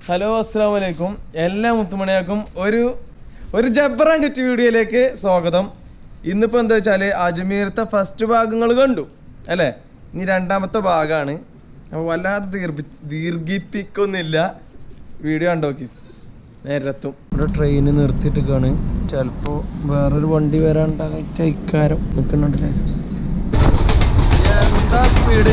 Hello അസ്സാം വലൈക്കും എല്ലാ മുത്തുമണിയാക്കും ഒരു ഒരു ജബ്രാൻ കിറ്റ് വീഡിയോയിലേക്ക് സ്വാഗതം ഇന്നിപ്പോൾ എന്താ വെച്ചാൽ അജ്മീർത്തെ ഫസ്റ്റ് ഭാഗങ്ങൾ കണ്ടു അല്ലേ ഇനി രണ്ടാമത്തെ ഭാഗമാണ് അപ്പോൾ വല്ലാതെ ദീർഘി ദീർഘിപ്പിക്കൊന്നുമില്ല വീഡിയോ കണ്ടോക്കി നേരത്തും ഇവിടെ ട്രെയിന് നിർത്തിയിട്ടൊക്കെയാണ് ചിലപ്പോൾ വേറൊരു വണ്ടി വരാണ്ടായിട്ട് ഇക്കാരം നിൽക്കുന്നുണ്ടല്ലേ എന്താ സ്പീഡ്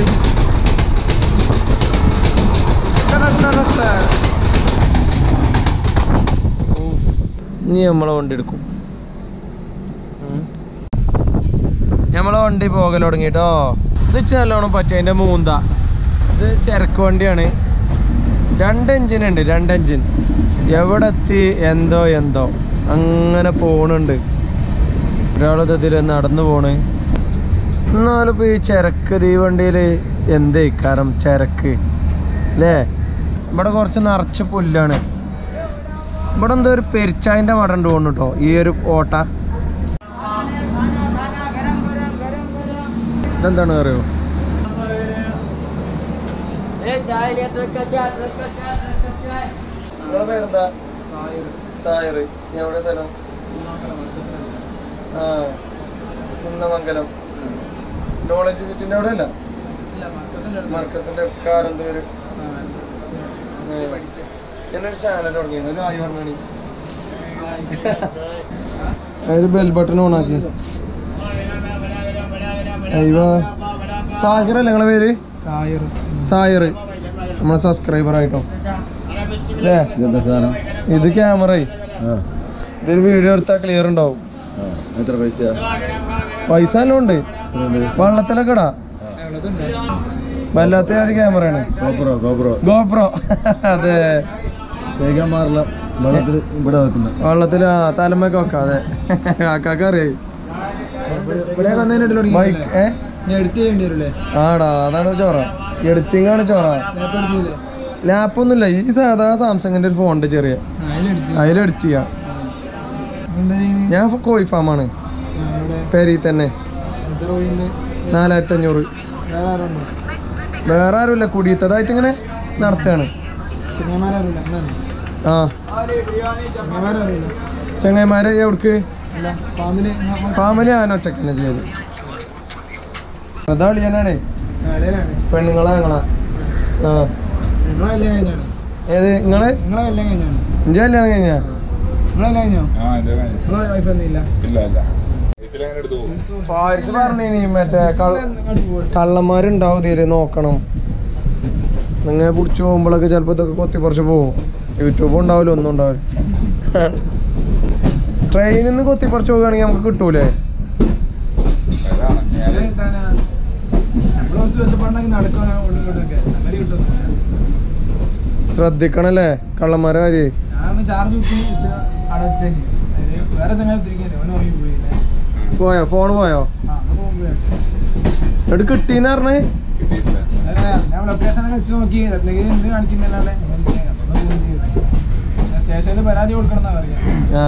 ഇനി നമ്മളെ വണ്ടി എടുക്കും ഉം. നമ്മളെ വണ്ടി പോകൽ തുടങ്ങിട്ടോ ഇത് ഇച്ച് നല്ലോണം പറ്റും അതിന്റെ മൂന്ത ഇത് ചരക്ക് വണ്ടിയാണ് രണ്ട് എഞ്ചിൻ ഉണ്ട് രണ്ട് എഞ്ചിൻ എവിടെ എത്തി എന്തോ എന്തോ അങ്ങനെ പോണുണ്ട് ഒരാളതിൽ നടന്നു പോണ് എന്നാലും ഇപ്പൊ ഈ ചരക്ക് ഇത് ഈ വണ്ടിയിൽ എന്തേ കാരണം ചരക്ക് അല്ലേ ഇവിടെ കുറച്ച് നിറച്ച് പുല്ലാണ് ഇവിടെ എന്തോ ഒരു പെരിച്ചായന്റെ മട ഉണ്ട് തോന്നുന്നു കേട്ടോ ഈ ഒരു ഓട്ട ഇതെന്താണ് അറിയോ നിങ്ങളെ പേരെന്താ സായറ് എവിടെ സ്ഥലം ആ കുന്നമംഗലം നോളജ് സിറ്റിന്റെ അവിടെ അല്ല മർക്കസിന്റെ കാരെന്ത് പേര് എന്നൊരു ചാനൽ തുടങ്ങിയാണ് ഒരു ആയി പറഞ്ഞാണ് അതിൽ ബെൽ ബട്ടൺ ഓൺ ആക്കി അയ്യോ സാഹിർ അല്ലേ നിങ്ങളെ പേര് സാഹിർ നമ്മളെ സബ്സ്ക്രൈബർ ആയിട്ടോ അല്ലേ ഇതെന്താ സാധനം ഇത് ക്യാമറ ആ ഇതൊരു വീഡിയോ എടുത്താൽ ക്ലിയർ ഉണ്ടാവും ആ എത്ര പൈസ പൈസ എല്ലാം ഉണ്ട് വെള്ളത്തിലൊക്കെ ഇടാ വല്ലാത്ത ഒരു ക്യാമറയാണ് ഗോപ്രോ ഗോപ്രോ ഗോപ്രോ അതെ ശേഖാൻ മാറില്ല വെള്ളത്തിൽ ഇവിടെ വെക്കുന്നത് വെള്ളത്തിൽ ആ തലമൊക്കെ വെക്കാം അതെ കാക്കാക്ക് അറിയായി ബൈക്ക് ഏ എഡിറ്റ് ചെയ്യേണ്ടി വരില്ലേ ആടാ അതാണ് ചോറ എഡിറ്റിംഗ് ആണ് ചോറ ലാപ്പൊന്നുമില്ല ഈ സാധാ സാംസങ്ങിന്റെ ഒരു ഫോണിന്റെ ചെറിയ അതിലെടുത്ത് അതിൽ എഡിറ്റ് ചെയ്യാം എന്താ ചെയ്യുന്നത് ഞാൻ കോഴി ഫാമാണ് ഇവിടെ പെരി തന്നെ എത്ര പോയിന്റ് നാലായിരത്തി അഞ്ഞൂറ് വേറെ ആരുണ്ടോ വേറെ ആരുമില്ല കുടിയത്തതായിട്ട് ഇങ്ങനെ നടത്തുകയാണ് ചെങ്ങന്മാരറിയില്ല എന്താണ് ആ ചെങ്ങന്മാരറിയില്ല ചങ്ങായിമാരെ എവിടേക്ക് അല്ല ഫാമിലി ഫാമിലി ഞാൻ ഒറ്റക്ക് തന്നെ ചെയ്യല് അതാ അളിയനാണേ കടയിലാണ് പെണ്ണുങ്ങളെ ഞങ്ങളാ ആ നിങ്ങളെ കല്യാണം കഴിഞ്ഞാണ് ഏത് നിങ്ങള് നിങ്ങളെ കല്യാണം കഴിഞ്ഞാണ് ഇഞ്ച കല്യാണം കഴിഞ്ഞാ നിങ്ങളെ കഴിഞ്ഞോ നിങ്ങളെ വൈഫ് ഒന്നുമില്ല ഫാരിസ് പറഞ്ഞിനി മറ്റേ കള്ളന്മാരുണ്ടാവും തീരെ നോക്കണം നിങ്ങൾ പിടിച്ചു പോകുമ്പോഴൊക്കെ ചിലപ്പോൾ ഇതൊക്കെ കൊത്തി പറിച്ച് പോകും യൂട്യൂബ് ഉണ്ടാവില്ല ഒന്നും ഉണ്ടാവില്ല ട്രെയിനിൽ നിന്ന് കൊത്തി പറിച്ച് പോകുകയാണെങ്കിൽ നമുക്ക് കിട്ടൂലേ നമ്മൾ കുറച്ച് വെച്ചപ്പാടുണ്ടെങ്കിൽ നടക്കുക ഉള്ളിലോട്ടൊക്കെ അങ്ങനെ കിട്ടും ശ്രദ്ധിക്കണല്ലേ കള്ളന്മാരെ കാര്യം ഞാനൊന്ന് ചാർജ് കുത്തി വെച്ച് അവിടെ വെച്ചേക്ക് അതിന് വേറെ ചങ്ങായി തിരിക്കാൻ ഓൻ ഉറങ്ങി പോയില്ലേ പോയോ ഫോൺ പോയോ ആ അന്ന് പോകുമ്പോഴാണ് എന്നിട്ട് കിട്ടീന്ന് പറഞ്ഞേ അങ്ങനെ ഞാൻ ലൊക്കേഷൻ ഒക്കെ വെച്ച് നോക്കി രത്നഗിരി എന്ത് കാണിക്കുന്നല്ലാതെ സ്റ്റേഷനിൽ പരാതി കൊടുക്കണം എന്നാ പറയാ ആ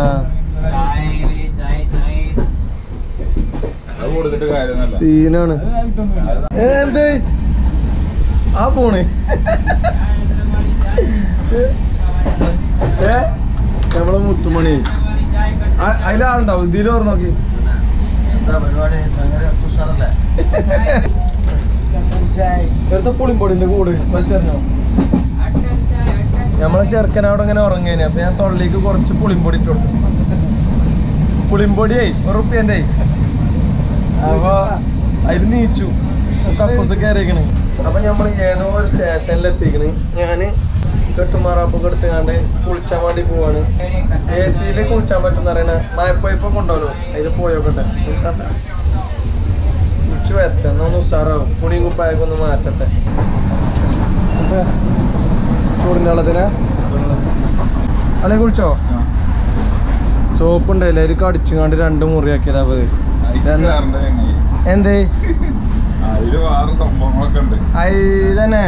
അത് കൊടുത്തിട്ട് കാര്യമൊന്നുമല്ല സീനാണ് അത് കിട്ടൊന്നുമില്ല ഏ, എന്ത് ആ പോണ് ഏ നമ്മളെ മുത്തുമണി ആ- അതിലാളുണ്ടാവും ഇതിൽ ഓർമ്മ നോക്കി എന്താ പരിപാടി സംഗതി തുഷാറല്ലേ എടുത്ത പുളിമ്പൊടിന്റെ കൂട് വെച്ചറിഞ്ഞോ നമ്മളെ ചെറുക്കനവിടെ ഇങ്ങനെ ഉറങ്ങേനെ അപ്പൊ ഞാൻ തൊള്ളിക്ക് കുറച്ച് പുളിമ്പൊടി ഇട്ടു കൊടുത്തു പുളിമ്പൊടിയായി ഉറുപ്പ്യൻ്റെ അപ്പൊ അതിൽ നീച്ചു കക്കൂസ് കയറിയേക്കണ് അപ്പൊ നമ്മൾ ഏതോ ഒരു സ്റ്റേഷനിൽ എത്തിക്കണ് ഞാന് കെട്ടുമാറാപ്പൊക്കെ എടുത്തുകൊണ്ട് കുളിച്ചാൻ വേണ്ടി പോവാണ് എ സിയിൽ കുളിച്ചാൻ പറ്റുന്ന പറയണ മയപ്പയപ്പൊക്കെ കൊണ്ടുപോകലോ അതിൽ പോയോക്കട്ടെ കണ്ട കുളിച്ച് വരട്ടെ എന്നാ ഒന്ന് ഉഷാറാവും തുണിയും കുപ്പായൊക്കെ ഒന്ന് മാറ്റട്ടെ ചൂടിൻ്റെ വെള്ളത്തിനാ അല്ലെ കുളിച്ചോ സോപ്പ് ഉണ്ടായില്ല അതിൽ കടിച്ചുകൊണ്ട് രണ്ട് മുറിയാക്കിയതാ അത് എന്തേ അതില് വേറെ സംഭവങ്ങളൊക്കെ ഉണ്ട് അയ് തന്നെ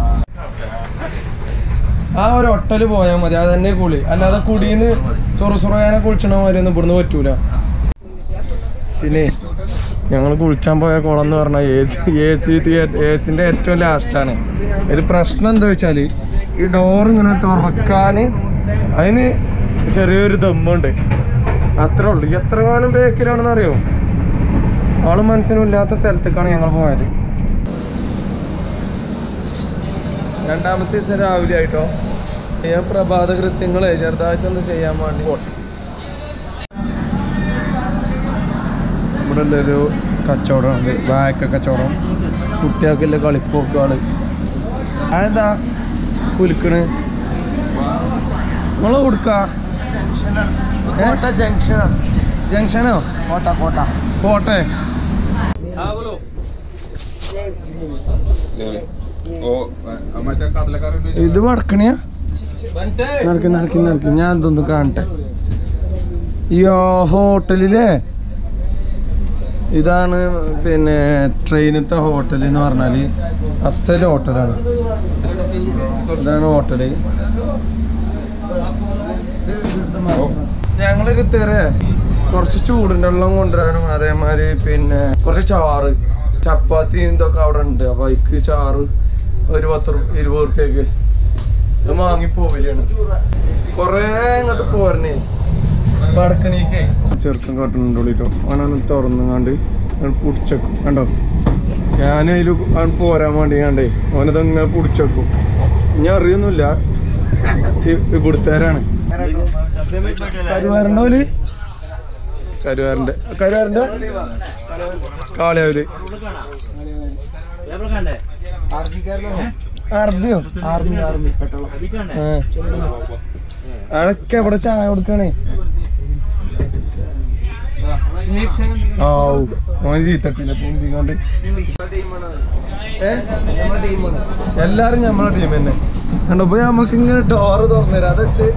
ആ ഒരു ഒട്ടല് പോയാൽ മതി അത് തന്നെ കുളി അല്ലാതെ കുടിന്ന് സൊറു സൊറയാനെ കുളിച്ചണ മാതിരി ഒന്നും ഇവിടുന്ന് പറ്റൂല പിന്നെ ഞങ്ങൾ കുളിച്ചാൻ പോയ കുളം എന്ന് പറഞ്ഞാൽ A C A C A സിൻ്റെ ഏറ്റവും ലാസ്റ്റാണ് ഒരു പ്രശ്നം എന്താ വെച്ചാൽ ഈ ഡോർ ഇങ്ങനെ തുറക്കാൻ അതിന് ചെറിയൊരു ദമ്മുണ്ട് അത്രേ ഉള്ളൂ എത്ര കാലം ബേക്കിലാണെന്ന് അറിയോ ആള് മനസ്സിനും ഇല്ലാത്ത സ്ഥലത്തേക്കാണ് ഞങ്ങൾ പോയത് രണ്ടാമത്തെ ദിവസം രാവിലെ ആയിട്ടോ ഞാൻ പ്രഭാത കൃത്യങ്ങളെ ചെറുതായിട്ടൊന്ന് ചെയ്യാൻ വേണ്ടി പോട്ടെ ഇവിടെ ഉള്ളൊരു കച്ചവടമാണ് വായക്ക കച്ചവടം കുട്ടികൾക്കുള്ള കളിപ്പോക്കാള് അതെന്താ കുലുക്കണ് നമ്മളെ കൊടുക്ക ജംഗ്ഷൻ ജംഗ്ഷനോ കോട്ട കോട്ട പോട്ടെ ഓ ആ മറ്റേ കടലക്കറി ഇത് വടക്കണിയാ നടക്കി നടക്കി നടക്കി ഞാൻ ഇതൊന്ന് കാണട്ടെ ഈ ഹോട്ടലിലെ ഇതാണ് പിന്നെ ട്രെയിനത്തെ ഹോട്ടൽ എന്ന് പറഞ്ഞാല് അസൽ ഹോട്ടലാണ് ഇതാണ് ഹോട്ടല് ഞങ്ങളൊരു തെറ കുറച്ച് ചൂടിൻ്റെ വെള്ളം കൊണ്ടുവരാനും അതേമാതിരി പിന്നെ കുറച്ച് ചാറ് ചപ്പാത്തി ഇതൊക്കെ അവിടെ ഉണ്ട് അപ്പൊ അതിക്ക് ചാറ് ഒരു പത്ത് റുപ്യ ഇരുപത് റുപ്യക്ക് ഇത് വാങ്ങി പോവലാണ് കൊറേ ഇങ്ങോട്ട് പോരണേ വടക്കണീക്കേ ചെറുക്കം കാട്ടുന്നുണ്ടോളിട്ടോ അവനൊന്ന് തുറന്നുങ്ങാണ്ട് പുടിച്ചേക്കും കണ്ടോ ഞാൻ അതിൽ അവൻ പോരാൻ വേണ്ടി കണ്ടേ അവനത് ഇങ്ങനെ പുടിച്ചേക്കും ഞാൻ അറിയൊന്നുമില്ല ഇവിടുത്തേരാണ് കരുവാരൻ്റെ ഓല് കരുവാരൻ്റെ കരുവാരൻ്റെ കാളിയാവല് അറബിയോ ആർമി ആർമി പെട്രോൾ അതൊക്കെ അവിടെ ചായ കൊടുക്കണേ ആ ഓൻ ചീത്തട്ടില്ല പൊന്തിക്കൊണ്ട് എല്ലാരും നമ്മളെ ടീം തന്നെ കണ്ടോ ഇപ്പൊ നമുക്ക് ഇങ്ങനെ ഡോറ് തുറന്നുതരാം അത് വെച്ച്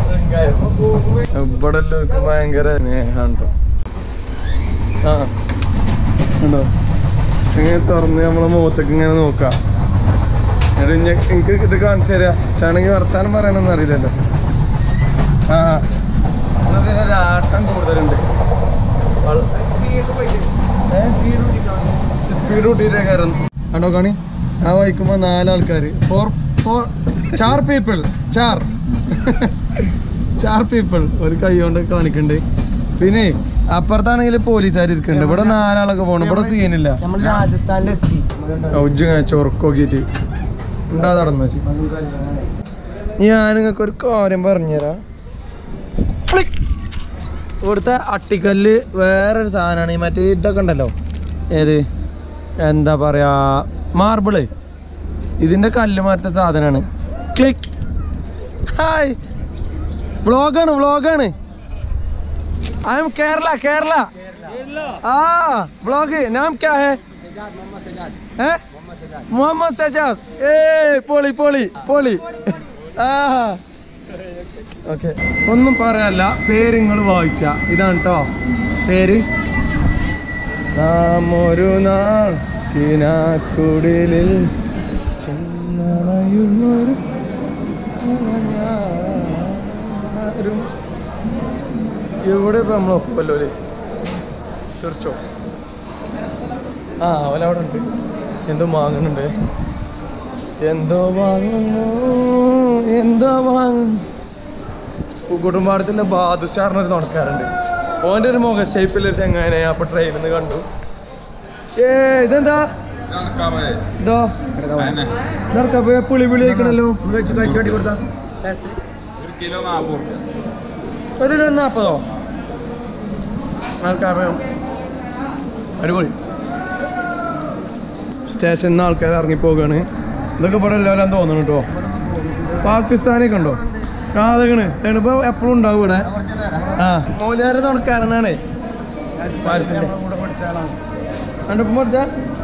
ഇവിടെ എല്ലാവർക്കും ഭയങ്കര സ്നേഹമാണ് ട്ടോ. ആ കണ്ടോ ഇങ്ങനെ തുറന്ന് നമ്മളെ മുഖത്തേക്ക് ഇങ്ങനെ നോക്കാം എന്നിട്ട് ഇഞ്ഞ- എനിക്ക് ഇത് കാണിച്ചു തരാ ചാണെങ്കിൽ വർത്താനം പറയാനൊന്നും അറിയില്ലല്ലോ ആ ഇതിനൊരു ആട്ടം കൂടുതലുണ്ട് സ്പീഡ് കൂട്ടിയിട്ടേ കയറും കണ്ടോ കാണി ആ വഹിക്കുമ്പോ നാലാൾക്കാർ ഫോർ ഫോർ ചാർ പീപ്പിൾ ചാർ ചാർ പീപ്പിൾ ഒരു കൈ കൊണ്ട് കാണിക്കണ്ട് പിന്നെ അപ്പുറത്താണെങ്കിൽ പോലീസുകാർ ഇരിക്കുന്നുണ്ട് ഇവിടെ നാലാളൊക്കെ പോകണം ഇവിടെ സീനില്ല നമ്മൾ രാജസ്ഥാനിലെത്തി ഉജ്ജ ചൊറക്കോക്കിട്ട് ഉണ്ടാ നടന്നു ഞാൻ നിങ്ങൾക്ക് ഒരു കാര്യം പറഞ്ഞുതരാം ക്ലിക്ക്. ഇവിടുത്തെ അട്ടിക്കല്ല് വേറൊരു സാധനമാണ് ഈ മറ്റേ ഇതൊക്കെ ഉണ്ടല്ലോ ഏത് എന്താ പറയാ മാർബിള് ഇതിന്റെ കല്ല് മാറ്റ സാധനമാണ് ക്ലിക്ക് ഹായ് വ്ളോഗാണ് വ്ളോഗാണ് ഐ എം കേരള കേരള ആ വ്ളോഗ് നാം ക്യാ ഹേ ഏ മുഹമ്മദ് സജാദ് ഏ പൊളി പൊളി പൊളി ആ ഓക്കെ ഒന്നും പറയാനല്ല പേര് നിങ്ങൾ വായിച്ച ഇതാണ് കേട്ടോ പേര് നാം ഒരു നാൾ കിനാക്കുടിലിൽ ചെന്നണയുന്നൊരു ഞാനും. ഇവിടെ ഇപ്പൊ നമ്മൾ ഒപ്പല്ലോ അല്ലേ തീർച്ചോ ആ അവനവിടെ ഉണ്ട് എന്തോ വാങ്ങുന്നുണ്ട് എന്തോ വാങ്ങുന്നു എന്തോ വാങ്ങുന്നു കുടുംബാടത്തിന്റെ ബാദുഷാറിന് ഒരു തുണക്കാറുണ്ട് ഓന്റെ ഒരു മുഖ ഷേപ്പിലിട്ട് എങ്ങനെ അപ്പൊ ട്രെയിനിൽ നിന്ന് കണ്ടു ഏ ഇതെന്താ ഇതോ ഇതൊക്കെ പുളി പുളി കഴിക്കണല്ലോ വെച്ച് കഴിച്ചു കൊടുത്താ ഒരു കിലോ നാൽപ്പത് റുപ്യ ഒരു കിലോ നാൽപ്പതോ ആൾക്കാർ അടിപൊളി സ്റ്റേഷനിൽ നിന്ന് ആൾക്കാർ ഇറങ്ങിപ്പോകാണ് ഇതൊക്കെ ഇവിടെ എല്ലാവരും തോന്നണം കേട്ടോ പാകിസ്ഥാനൊക്കെ ഉണ്ടോ കാതകണ് ഇപ്പൊ എപ്പോഴും ഉണ്ടാവും ഇവിടെ ആ മൂലാരെ തുണക്കാരനാണേ പാലസിന്റെ കണ്ടപ്പം പഠിച്ച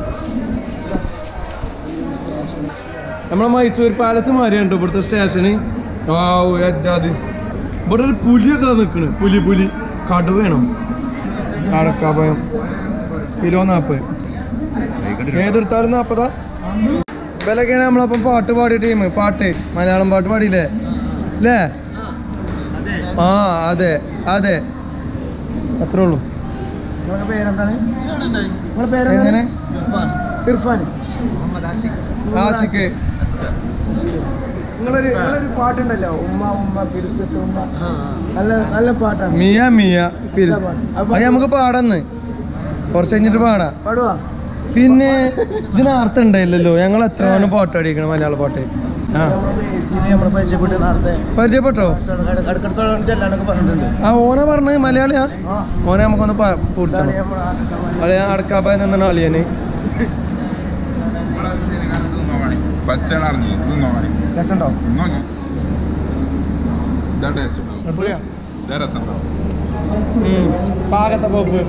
നമ്മളെ മൈസൂർ പാലസ് മാറിയുണ്ട് ഇവിടുത്തെ സ്റ്റേഷന് ആ ജാതി ഇവിടെ ഒരു പുലിയൊക്കെ നിൽക്കണ് പുലി പുലി കടുവയാണോ അടക്കാഭയം കിലോ നാൽപ്പത് ഏതെടുത്താലും നാൽപ്പതാ ഇവലൊക്കെയാണ് നമ്മളപ്പം പാട്ട് പാടിയ ടീം പാട്ട് മലയാളം പാട്ട് പാടിയില്ലേ അല്ലേ ആ അതെ അതെ അത്രേ ഉള്ളൂ നിങ്ങളുടെ പേരെന്താണ് നിങ്ങളുടെ പേര് എങ്ങനെ ഇർഫാൻ ആഷിക്ക് നിങ്ങളൊരു നിങ്ങളൊരു പാട്ടുണ്ടല്ലോ ഉമ്മ ഉമ്മ പിരിസത്ത് ഉമ്മ നല്ല നല്ല പാട്ടാണ് മിയ മിയ പിരിസ് അത് നമുക്ക് പാടന്ന് കുറച്ച് കഴിഞ്ഞിട്ട് പാടാം പാടുവാ പിന്നെ ഇതിന് അർത്ഥം ഉണ്ടായില്ലല്ലോ ഞങ്ങൾ എത്ര തവണ പാട്ട് അടിക്കണം മലയാള പാട്ട് ആ നമ്മളെ പരിചയപ്പെട്ട് നേരത്തെ പരിചയപ്പെട്ടോ അടുക്കടുക്ക ചെല്ലാനൊക്കെ പറഞ്ഞിട്ടുണ്ട് ആ ഓനെ പറഞ്ഞത് മലയാളിയാ ആ ഓനെ നമുക്കൊന്ന് പിടിച്ചണം അളിയ അടക്കാപ്പായ നിന്നാണ് അളിയന് പച്ചയാണ് അറിഞ്ഞു തിന്നോണേ രസമുണ്ടോ തിന്നോ ഞാൻ ഇതാ ടേസ്റ്റ് ഉണ്ടാവും ഇതാ രസം ഉണ്ടാവും പാകത്തെ പോപ്പ്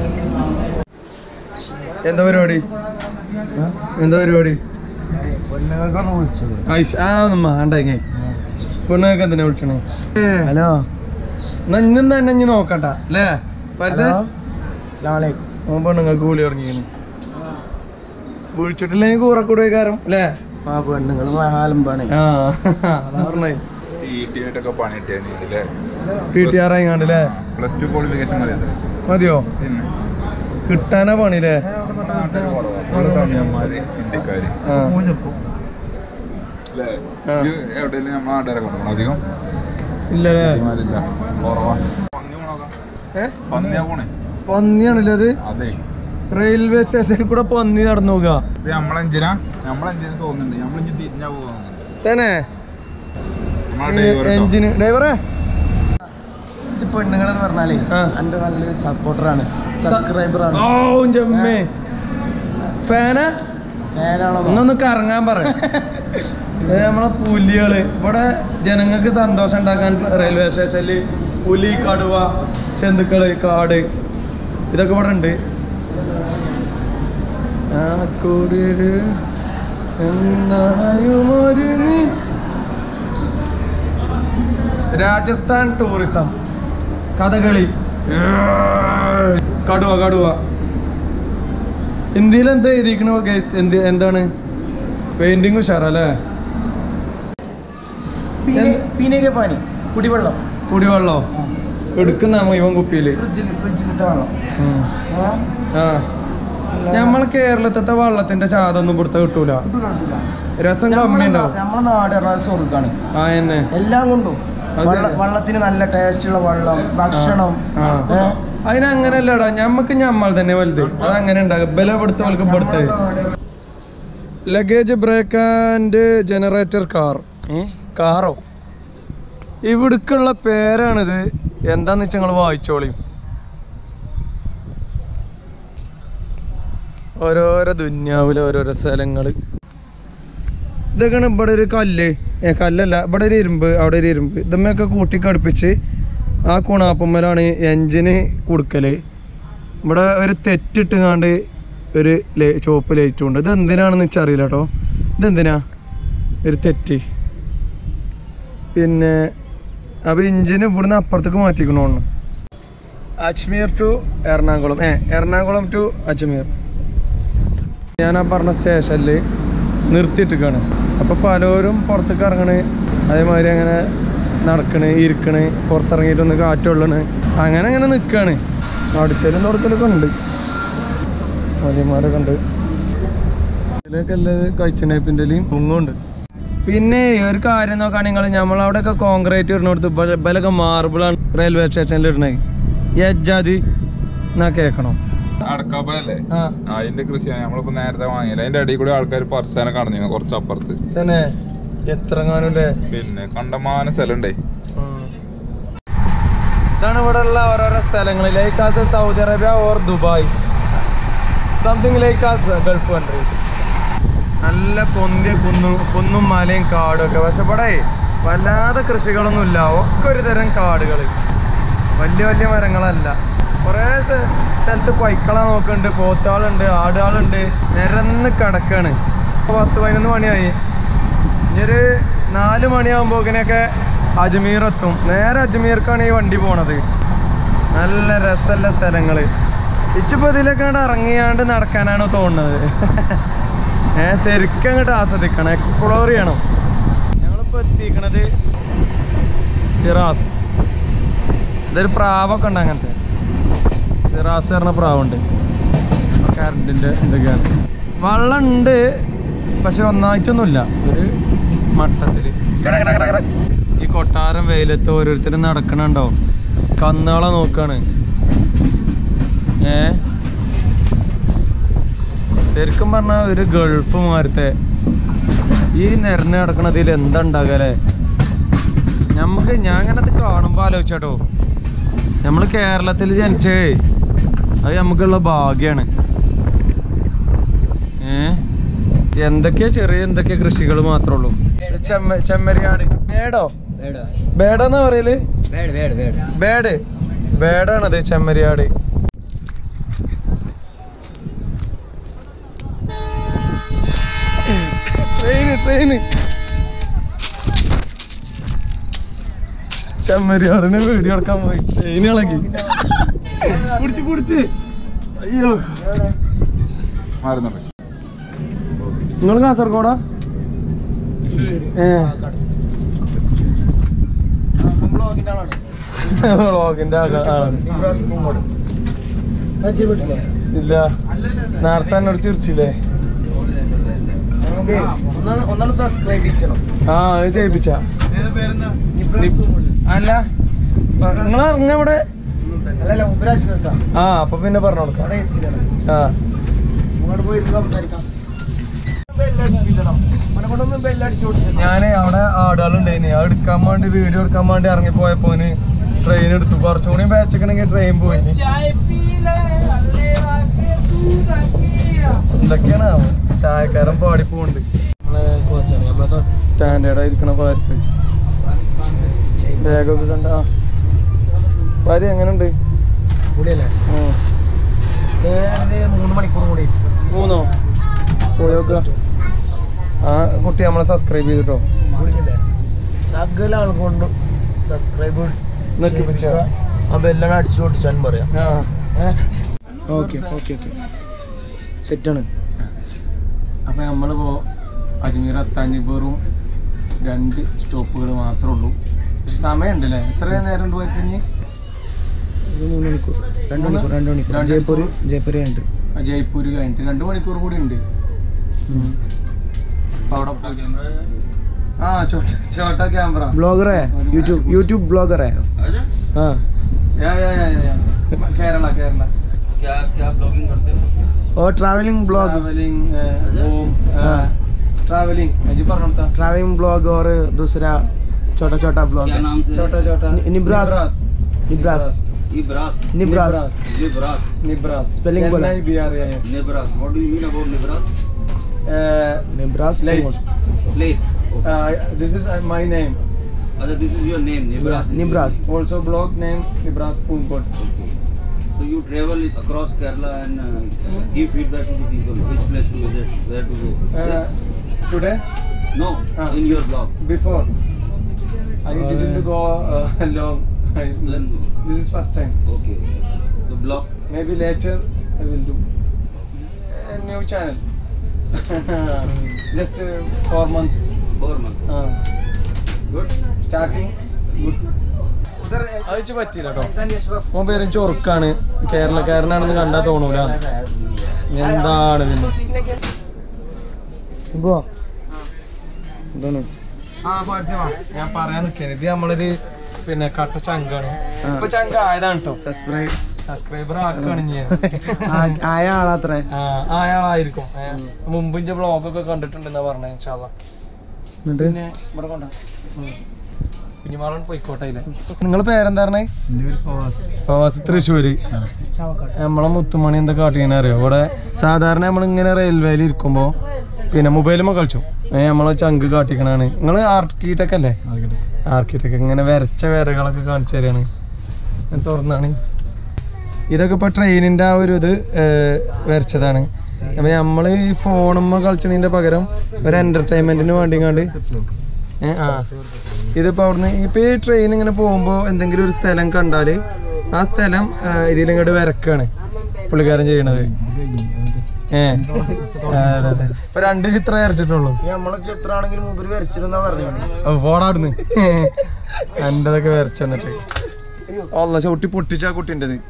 എന്താ പരിപാടി എന്താ പരിപാടി പെണ്ണുങ്ങൾക്കൊന്ന് വിളിച്ചത് ഐഷ് ആ ഒന്നും വേണ്ടെങ്ങ പെണ്ണുങ്ങൾക്ക് എന്തിനാ വിളിച്ചണേ ഹലോ എന്നാ ഇന്നും തന്നെ ഇനി നോക്കണ്ട അല്ലേ പരിചയ ഹലോ അസ്സലാമലൈക്കും ഓൻ പെണ്ണുങ്ങൾക്ക് കൂലി തുടങ്ങിയാണ് വിളിച്ചിട്ടില്ലെങ്കിൽ കൂറക്കൂടെ കാരം അല്ലേ ആ പെണ്ണുങ്ങൾ മഹാലമ്പാണ് ആ അതാ പറഞ്ഞേ ടി ടി ആയിട്ടൊക്കെ പണി കിട്ടിയാ നീ അല്ലേ ടി ടി ആർ ആയിങ്ങാണ്ടല്ലേ പ്ലസ് ടു ക്വാളിഫിക്കേഷൻ മതി അത്ര മതിയോ പിന്നെ കിട്ടാനാ പണില്ലേ നമ്മള് തമിഴന്മാര് ഹിന്ദിക്കാര് ആ അല്ലേ ആ. ഇത് എവിടെയെങ്കിലും നമ്മൾ നാട്ടുകാരെ കൊണ്ടുപോകണം അധികം ഇല്ലല്ലേ ഹിന്ദിമാരില്ല കുറവാ പന്നി പോണോക്കാം ഏ പന്നിയാ പോണേ പന്നിയാണല്ലേ അത് അതെ റെയിൽവേ സ്റ്റേഷനിൽ കൂടെ പന്നി നടന്നു നോക്കുക ഇത് നമ്മളെഞ്ചിനാ നമ്മളെഞ്ചിന് തോന്നുന്നുണ്ട് നമ്മളിഞ്ചി തിരിഞ്ഞാ പോകുന്നുണ്ട് തന്നെ നമ്മളെ ഡ്രൈവർ കേട്ടോ. എഞ്ചിന് ഡ്രൈവറെ പെണ്ണുങ്ങളെന്ന് പറഞ്ഞാലേ ആ. എന്റെ നല്ലൊരു സപ്പോർട്ടറാണ് സബ്സ്ക്രൈബറാണ് ഓ ജമ്മേ ഫാനാ ഫാനാണോ ഒന്നൊന്ന് കറങ്ങാൻ പറ ഇത് നമ്മളെ പുലികള് ഇവിടെ ജനങ്ങൾക്ക് സന്തോഷം ഉണ്ടാക്കാൻ റെയിൽവേ സ്റ്റേഷനിൽ പുലി കടുവ ചെന്തുക്കള് കാട് ഇതൊക്കെ ഇവിടെ ഉണ്ട് ആനക്കൂടിയൊരു എന്നായുമൊരു നീ രാജസ്ഥാൻ ടൂറിസം കഥകളി കടുവ കടുവ ഹിന്ദിയിൽ എന്താ എഴുതിക്കണോ ഗൈസ് എന്ത് എന്താണ് പെയിന്റിങ് ഉഷാറല്ലേ പീനക പാനി കുടിവെള്ളം കുടിവെള്ളോ എടുക്കുന്ന ഇവൻ കുപ്പിയില് ഫ്രിഡ്ജിൽ ഫ്രിഡ്ജിലത്തെ വെള്ളം ഉം. ആ? ആ നമ്മളെ കേരളത്തിലത്തെ വെള്ളത്തിന്റെ ചാതൊന്നും ഇവിടുത്തെ കിട്ടൂല കിട്ടൂല, കിട്ടൂല. രസം കമ്മി നമ്മളെ ഉണ്ടാവും നാ- നമ്മളെ നാട് പറഞ്ഞാൽ സ്വർഗാണ് ആ എന്നെ എല്ലാം കൊണ്ടും അത് വെള്ള- ശരി. വെള്ളത്തിന് നല്ല ടേസ്റ്റ് ഉള്ള വെള്ളം ഭക്ഷണം ആ. ഏ? അതിനങ്ങനല്ലടാ ഞമ്മക്ക് ഞമ്മൾ തന്നെ വലുത് അതങ്ങനെ ഉണ്ടാകും ബല ഇവിടുത്തെ അവൾക്ക് ഇവിടുത്തെ നമ്മളെ നാട് luggage break and generator car കാറോ ഇവിടക്കുള്ള പേരാണിത് എന്താന്ന് വെച്ചാൽ നിങ്ങൾ വായിച്ചോളിയും ഓരോരോ ദുന്യാവിലെ ഓരോരോ സ്ഥലങ്ങൾ ഇതൊക്കെയാണ് ഇവിടെ ഒരു കല്ല് ഏ കല്ലല്ല ഇവിടെ ഒരു ഇരുമ്പ് അവിടെ ഒരു ഇരുമ്പ് ഇതമ്മയൊക്കെ കൂട്ടി കടുപ്പിച്ച് ആ കുണാപ്പമ്മലാണ് എൻജിന് കൊടുക്കല് ഇവിടെ ഒരു തെറ്റിട്ടുങ്ങാണ്ട് ഒരു ലേ ചുവപ്പ് ലൈറ്റും ഉണ്ട് ഇത് എന്തിനാണെന്ന് വെച്ചാൽ അറിയില്ല കേട്ടോ ഇതെന്തിനാ ഒരു തെറ്റ് പിന്നെ അപ്പോൾ ഇഞ്ചിന് ഇവിടുന്ന് അപ്പുറത്തേക്ക് മാറ്റിക്കണോന്ന് അജ്മീർ ടു എറണാകുളം ഏ എറണാകുളം ടു അജ്മീർ ഞാൻ ആ പറഞ്ഞ സ്റ്റേഷനിൽ നിർത്തിയിട്ടിരിക്കുകയാണ് അപ്പോൾ പലരും പുറത്തേക്ക് ഇറങ്ങണ് അതേമാതിരി അങ്ങനെ നടക്കണ് ഇരിക്കണ് പുറത്തിറങ്ങിയിട്ടൊന്ന് കാറ്റ് കൊള്ളണ് അങ്ങനെ അങ്ങനെ നിൽക്കുകയാണ് അടിച്ചാലും തുടക്കലൊക്കെ ഉണ്ട് മതിമാരൊക്കെ ഉണ്ട് ഇതിലൊക്കെ ഉള്ളത് കഴിച്ചനേപ്പിൻ്റെയും മുങ്ങുണ്ട് പിന്നെ ഒരു കാര്യം നോക്കുകയാണെങ്കിൽ നിങ്ങൾ നമ്മളവിടെയൊക്കെ കോൺക്രീറ്റ് ഇടുന്നിടത്ത് ബലൊക്കെ മാർബിളാണ് റെയിൽവേ സ്റ്റേഷനിൽ ഇടണത് യജാതി എന്നാ കേൾക്കണം അടക്കാപ്പല്ലേ ആ അതിന്റെ കൃഷിയാണ് നമ്മളിപ്പോ നേരത്തെ വാങ്ങിയില്ല അതിന്റെ അടിയിൽ കൂടെ ആൾക്കാർ പറസാനെ കടന്നിരുന്നു കുറച്ച് അപ്പുറത്ത് തന്നെ എത്ര കാണൂല്ലേ പിന്നെ കണ്ടമാന സ്ഥലം ഉണ്ടേ ഇതാണ് ഇവിടെ ഉള്ള ഓരോരോ സ്ഥലങ്ങൾ like as Saudi Arabia or Dubai something like as Gulf countries നല്ല പൊന്തിയ കുന്നും കുന്നും മലയും കാടും ഒക്കെ പക്ഷെ ഇവിടെ വല്ലാതെ കൃഷികളൊന്നും ഇല്ല ഒക്കെ ഒരു തരം കാടുകൾ വലിയ വലിയ മരങ്ങളല്ല കുറേ സ്ഥ- സ്ഥലത്ത് പൈക്കള നോക്കുന്നുണ്ട് പോത്താളുണ്ട് ആടുകളുണ്ട് നിരന്ന് കിടക്കാണ് ഇപ്പൊ പത്ത് പതിനൊന്ന് മണിയായി ഇനിയൊരു നാല് മണിയാകുമ്പോക്കിനൊക്കെ അജ്മീർ എത്തും നേരെ അജ്മീർക്കാണ് ഈ വണ്ടി പോണത് നല്ല രസമുള്ള സ്ഥലങ്ങള് ഇച്ചിപ്പോ ഇതിലൊക്കെ അങ്ങോട്ട് ഇറങ്ങിയാണ്ട് നടക്കാനാണ് തോന്നുന്നത് ഏ ശരിക്കും അങ്ങോട്ട് ആസ്വദിക്കണം എക്സ്പ്ലോർ ചെയ്യണം ഞങ്ങളിപ്പോ എത്തിക്കണത് സിറാസ് ഇതൊരു പ്രാവൊക്കെ ഉണ്ട് അങ്ങനത്തെ സിറാസ് പറഞ്ഞ പ്രാവുണ്ട് കറണ്ടിന്റെ എന്തൊക്കെയാണ് വെള്ളം ഉണ്ട് പക്ഷെ ഒന്നായിട്ടൊന്നുമില്ല ഒരു മട്ടത്തില് ഈ കൊട്ടാരം വെയിലത്ത് ഓരോരുത്തരും നടക്കണുണ്ടോ കന്നുകളെ നോക്കാണ് ഏ ശരിക്കും പറഞ്ഞാൽ ഒരു ഗൾഫ് മാരത്തെ ഈ നിരന്ന് കിടക്കണതിൽ എന്താ ഉണ്ടാകല്ലേ നമുക്ക് ഞാൻ അങ്ങനെ അത് കാണുമ്പോൾ ആലോചിച്ചാട്ടോ നമ്മൾ കേരളത്തിൽ ജനിച്ചേ അത് നമുക്കുള്ള ഭാഗ്യാണ് ഏ എന്തൊക്കെയാ ചെറിയ എന്തൊക്കെയാ കൃഷികൾ മാത്രമേ ഉള്ളൂ ചെമ്മ ചെമ്മരിയാട് ബേഡോ ബേഡോന്ന് പറയല് ബേഡ് ബേഡാണത് ചെമ്മരിയാട് ട്രെയിന് ട്രെയിന് ചെമ്മരിയാടിനെ വീഡിയോ എടുക്കാൻ പോയി ട്രെയിൻ ഇളകി കുടിച്ച് കുടിച്ച് അയ്യോ മാറുന്നുണ്ട് നിങ്ങൾ കാസർഗോഡാ ഏ വ്ളോഗിന്റെ ആളാണ് ഇല്ല നേരത്തെ എന്നോട് ചിരിച്ചില്ലേ ആ അത് ചെയ്യിപ്പിച്ച അല്ല നിങ്ങൾ ഇറങ്ങ ഇവിടെ ആ അപ്പൊ പിന്നെ പറഞ്ഞു കൊടുക്കാം ആ ഞാന് അവിടെ ആടുകളുണ്ടായിന് അത് എടുക്കാൻ വേണ്ടി വീഡിയോ എടുക്കാൻ വേണ്ടി ഇറങ്ങിപ്പോയപ്പോ ട്രെയിൻ എടുത്തു കുറച്ചും കൂടി ബാച്ചക്കണെങ്കിൽ ട്രെയിൻ പോയി എന്തൊക്കെയാണ് ചായക്കാരൻ പാടി പോണ്ട് സ്റ്റാൻഡേർഡ് ആയിരിക്കണ പാരിസ് ബാഗൊക്കെ കണ്ട പാരി എങ്ങനെയുണ്ട് ഉം. മൂന്ന് മണിക്കൂർ കൂടി മൂന്നോ പോയോക്ക ആ കുട്ടി നമ്മളെ സബ്സ്ക്രൈബ് ചെയ്തിട്ടോ സകല ആൾക്കൊണ്ടും സബ്സ്ക്രൈബ് നെക്കിപ്പിച്ച ആ ബെല്ലാണ് അടിച്ചു പൊട്ടിച്ചാൻ പറയാം ആ ഓക്കെ ഓക്കെ ഓക്കെ സെറ്റാണ് അപ്പൊ നമ്മളിപ്പോ അജ്മീർ എത്താഞ്ഞ് വെറും രണ്ട് സ്റ്റോപ്പുകൾ മാത്രമേ ഉള്ളൂ പക്ഷെ സമയമുണ്ട് അല്ലേ എത്ര നേരം ഉണ്ട് പരിസഞ്ഞ് മൂന്ന് മണിക്കൂർ രണ്ട് മണിക്കൂർ രണ്ട് മണിക്കൂർ രണ്ട് ജയ്പൂർ മണിക്കൂർ. ജയ്പൂർ ഉണ്ട് ജയ്പൂര് കഴിഞ്ഞിട്ട് രണ്ട് മണിക്കൂർ കൂടി ഉണ്ട് അപ്പൊ അവിടെ പോയി ആ ചോട്ട ചോട്ട ക്യാമറ ब्लॉगर है यूट्यूब यूट्यूब ब्लॉगर है हाँ കേരള കേരള और ट्रैवलिंग ब्लॉग ട്രാവലിംഗ് ഹോം ആ. ട്രാവലിംഗ് അജി പറഞ്ഞോട്ടാ ट्रैवलिंग ब्लॉग और दूसरा छोटा छोटा ब्लॉग है ചോട്ട ചോട്ട नि- Nibras Nibras Libras. Nibras Libras. Nibras Spelling बोला. B R S Libras. What do you mean about Libras? Nibras Late. Plate. Okay. This is my name Other, this is your name, Libras. is your निब्रास name. Also blog name Nibras Poongode Okay. So you travel it across Kerala and uh, give feedback to the people. Which place to visit, where to go. Yes? Today No, Ah. in your blog. Before I didn't go long Then go. This is first time Okay. The blog. Maybe later I will do a new channel. Just uh, four month. Four months. Uh, Good. starting good. അയച്ചു പറ്റിയില്ല കേട്ടോ ഓൻ പേരും ചൊറുക്കാണ് കേരളക്കാരനാണെന്ന് കണ്ടാ തോന്നൂല എന്താണ് പിന്നെ गो दोनों ആ പരിചയമാ ഞാൻ പറയാൻ നിൽക്കാണ് ഇത് നമ്മളൊരു പിന്നെ കട്ട ചങ്കാണ് ആ. ഇപ്പൊ ചങ്ക ആയതാണ് കേട്ടോ सब्सक्राइब സബ്സ്ക്രൈബർ ആക്കാണ് ഞാൻ आया आड़ा ആ അയാളായിരിക്കും ഏ, മുമ്പ് ഇന്റെ ബ്ലോഗൊക്കെ കണ്ടിട്ടുണ്ടെന്നാ പറഞ്ഞത് ഇൻഷാല്ലാ പിന്നെ ഇവിടെ കൊണ്ട കുഞ്ഞുമാളൻ പോയിക്കോട്ടെ നിങ്ങൾ പേരെന്താ പറഞ്ഞേ പ്രവാസി തൃശ്ശൂര് നമ്മളെ മുത്തുമണി എന്താ കാട്ടിങ്ങനെ അറിയോ ഇവിടെ സാധാരണ നമ്മൾ ഇങ്ങനെ റെയിൽവേയിൽ ഇരിക്കുമ്പോ പിന്നെ മൊബൈലുമ്മ കളിച്ചു ഏ നമ്മളെ ചങ്ക് കാട്ടിക്കണാണ് നിങ്ങൾ ആർക്കിടെക് അല്ലേ ആർക്കിടെക് ഇങ്ങനെ വരച്ച വരകളൊക്കെ കാണിച്ചു തരാണ് ഞാൻ തുറന്നാണ് ഇതൊക്കെ ഇപ്പൊ ട്രെയിനിന്റെ ആ ഒരു ഇത് ഏ, വരച്ചതാണ് അപ്പൊ നമ്മള് ഈ ഫോണുമ്മ കളിച്ചതിന്റെ പകരം ഒരു എന്റർടൈൻമെന്റിന് വേണ്ടിങ്ങാണ്ട് ഏ, ആ ഇതിപ്പോ അവിടുന്ന് ഇപ്പൊ ഈ ട്രെയിൻ ഇങ്ങനെ പോകുമ്പോ എന്തെങ്കിലും ഒരു സ്ഥലം കണ്ടാല് ആ സ്ഥലം ആ, ഇതിലിങ്ങോട്ട് വരക്കാണ് പുള്ളിക്കാരൻ ചെയ്യണത് ഏ ആ, അതെ അതെ ഇപ്പൊ രണ്ട് ചിത്രം വരച്ചിട്ടുള്ളൂ നമ്മളെ ചിത്രമാണെങ്കിൽ മൂപ്പര് വരച്ചിരുന്നാ പറഞ്ഞു ഓ പോടാടുന്ന് എന്റേതൊക്കെ വരച്ചു എന്നിട്ട് അല്ല ചവിട്ടി പൊട്ടിച്ച ആ കുട്ടിൻ്റെത്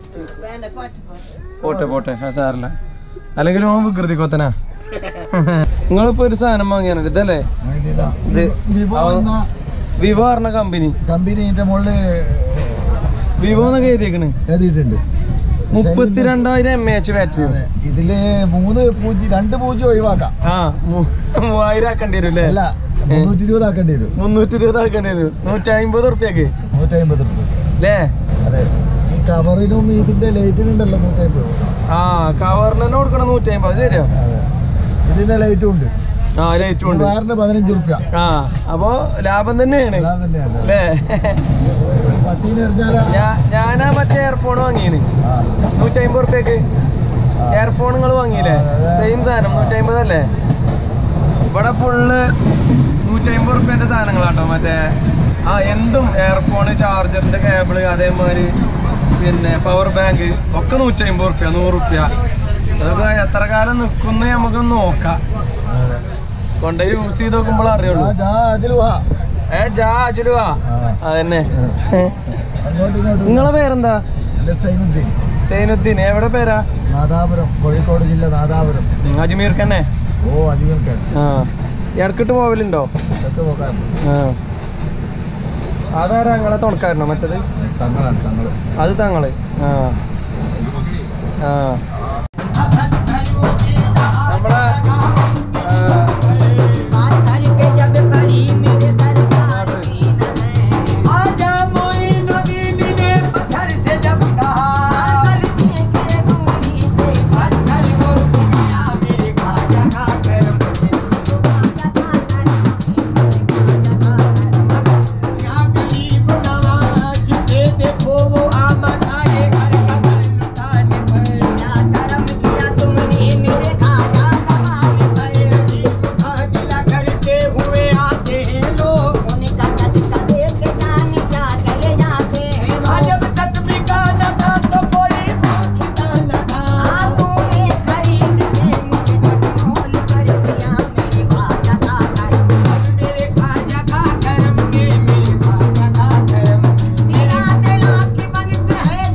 പോട്ടെ പോട്ടെ ആ സാറില്ല അല്ലെങ്കിൽ ഓൻ വികൃതി കൊത്തനാ നിങ്ങളിപ്പോ ഒരു സാധനം വാങ്ങിയാണ് ഇതല്ലേ ഇതാ. ഇത് വിവോ അവ- എന്ന വിവോ പറഞ്ഞ കമ്പനി കമ്പനി ഇതിന്റെ മുകളില് വിവോ എന്നൊക്കെ എഴുതിയേക്കണ് എഴുതിയിട്ടുണ്ട് മുപ്പത്തിരണ്ടായിരം എം എ എച്ച് ബാറ്ററി അതെ. ഇതില് മൂന്ന് പൂജ്യം രണ്ട് പൂജ്യം ഒഴിവാക്കാം ആ മൂ- മൂവായിരം ആക്കേണ്ടി വരും അല്ലേ അല്ല മുന്നൂറ്റി ഇരുപത് ആക്കേണ്ടി വരും മുന്നൂറ്റി ഇരുപത് ആക്കേണ്ടി വരും നൂറ്റി അമ്പത് ഉറുപ്പ്യക്ക് നൂറ്റി അമ്പത് രൂപ അല്ലേ അതെ ഈ കവറിനും ഇതിന്റെ ലൈറ്റിനും ഉണ്ടല്ലോ നൂറ്റി അമ്പത് ആ കവറിന് തന്നെ കൊടുക്കണം നൂറ്റി അമ്പത് ശരിയാ അതെ ഇതിന്റെ ലൈറ്റും ഉണ്ട് ആ ലൈറ്റും ഉണ്ട് വേറിന് പതിനഞ്ച് റുപ്യ ആ അപ്പൊ ലാഭം തന്നെയാണ് അല്ലാതെ തന്നെയാണ് അല്ലേ പട്ടീനെ എറിഞ്ഞാലാ ഞാ- ഞാനാ മറ്റേ എയർഫോൺ വാങ്ങിയാണ് ആ, നൂറ്റി അമ്പത് ഉറുപ്പ്യക്ക് ആ. എയർഫോൺ നിങ്ങൾ വാങ്ങിയില്ലേ ആ, അതെ. സെയിം സാധനം നൂറ്റി അമ്പത് അല്ലേ ഇവിടെ ഫുള്ള് നൂറ്റി അമ്പത് ഉറുപ്പ്യന്റെ സാധനങ്ങളാട്ടോ മറ്റേ ആ എന്തും എയർഫോൺ ചാർജറിന്റെ കേബിള് അതേമാതിരി പിന്നെ പവർ ബാങ്ക് ഒക്കെ നൂറ്റി അമ്പത് ഉറുപ്പ്യ നൂറ് ഉറുപ്പ്യ അതൊക്കെ എത്ര കാലം നിൽക്കുന്ന നമുക്കൊന്ന് നോക്കാം അതെ. കൊണ്ടുപോയി യൂസ് ചെയ്ത് നോക്കുമ്പോൾ ആ, അറിയുള്ളൂ ജാ, അതില് വാ. ഏ ജാ അജിലുവാ ആ. അതന്നെ അങ്ങോട്ടും ഇങ്ങോട്ടും നിങ്ങളെ പേരെന്താ എന്റെ സൈനുദ്ദീൻ സൈനുദ്ദീൻ എവിടെ പേരാ നാദാപുരം കോഴിക്കോട് ജില്ല നാദാപുരം അജ്മീർക്കന്നെ ഓ അജ്മീർക്കാൻ ആ ഇടക്കിട്ട് പോവലുണ്ടോ ഇതൊക്കെ പോകാറുണ്ട് ആ അതാരാ നിങ്ങളെ തുണക്കാരനോ മറ്റത് തങ്ങളാണ് തങ്ങള് അത് തങ്ങള് ആ ആ നമ്മളെ ആ, आजा मोइनुद्दीन ने पत्थर से जब कहा पत्थर को दुनिया मेरे खाजा का करम क्या गरीब नवाज जिसे देखो वो आमद आए घर का घर लुटाने पर नसीब का गिला करते हुए आते हैं लोग जब तक बिका न था तो कोई पूछता न था मेरे खाजा का करम के मेरे खाजा का करम मेरा दिल लाख बनते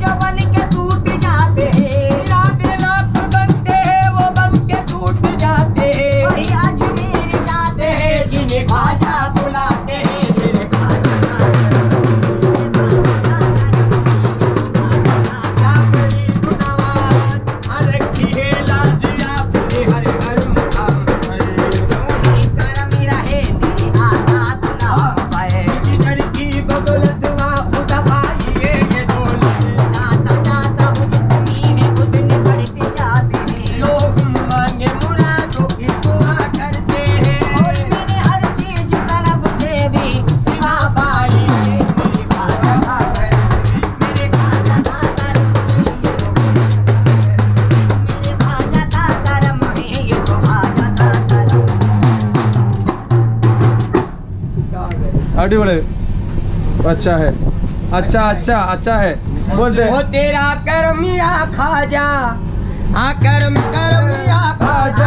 हैं वो बन के टूट जाते हैं जाते हैं जिन्हें खाजा बुलाते हैं मेरे खाजा गरीब नवाज हर रखी है लाज आपने हर हर मुकाम पर किसी घर की बदौलत वा खुदा पाई है ये दौलत लोग मांगे मुरादों की दुआ करते हैं सिवा पाई है मेरे खाजा का करम मेरे खाजा अടിപൊളി अच्छा है अच्छा अच्छा अच्छा है बोलते वो तेरा करम या खाजा हाँ करम करम या खाजा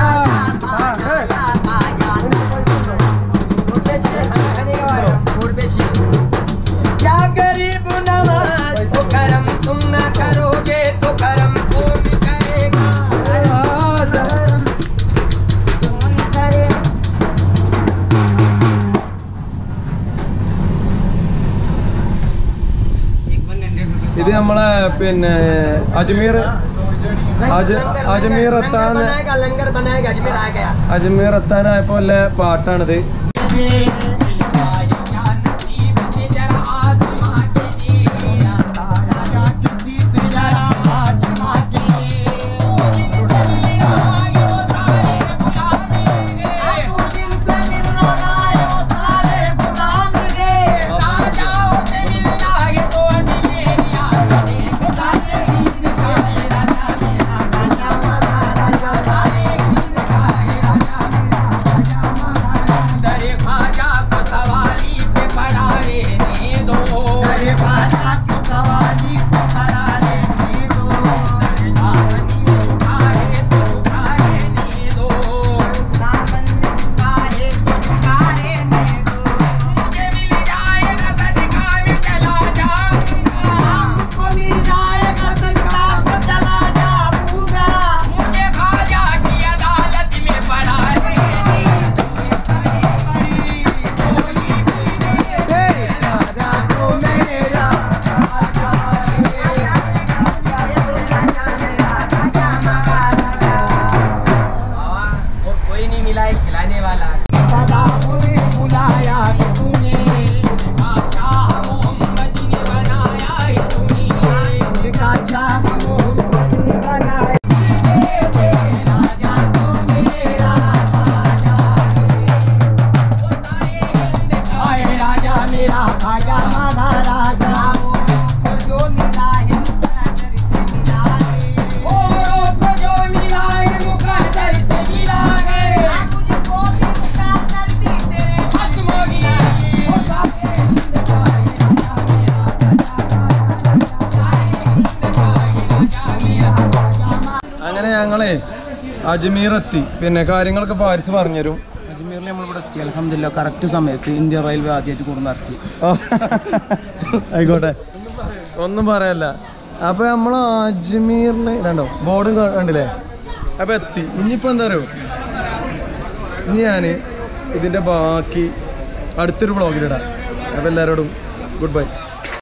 क्या गरीब नवाज वो करम तुम ना करोगे तो करम कौन करेगा ഇത് നമ്മളെ പിന്നെ അജ്മീർ അജ് അജ്മീർ എത്താൻ लंगर बनाएगा अजमेर आ गया അജ്മീർ എത്താനായപ്പോ ഉള്ള പാട്ടാണിത് खाजा को राजा माना राजा जो मिलाए ओ रोको जो मिलाए मुकद्दर से मिला गए मुझको भी मुकद्दर भी तेरे हाथ मोड़ी ओ साथे हिंद का राजा मेरा അങ്ങനെ ഞങ്ങളെ അജ്മീർ എത്തി പിന്നെ കാര്യങ്ങളൊക്കെ പാരിച്ച് പറഞ്ഞുതരും അജ്മീറിൽ നമ്മളിവിടെ എത്തി അലഹമില്ല കറക്റ്റ് സമയത്ത് ഇന്ത്യൻ റെയിൽവേ ആദ്യമായിട്ട് കൂടുന്ന ഇറക്കി ഓ, ആയിക്കോട്ടെ ഒന്നും പറയല്ല അപ്പൊ നമ്മൾ അജ്മീറിന് ഇതാണ്ടോ ബോർഡും കണ്ടില്ലേ അപ്പൊ എത്തി ഇനിയിപ്പോ എന്താ അറിയോ ഇനി ഞാൻ ഇതിന്റെ ബാക്കി അടുത്തൊരു വ്ളോഗിലിടാം അപ്പൊ എല്ലാവരോടും ഗുഡ് ബൈ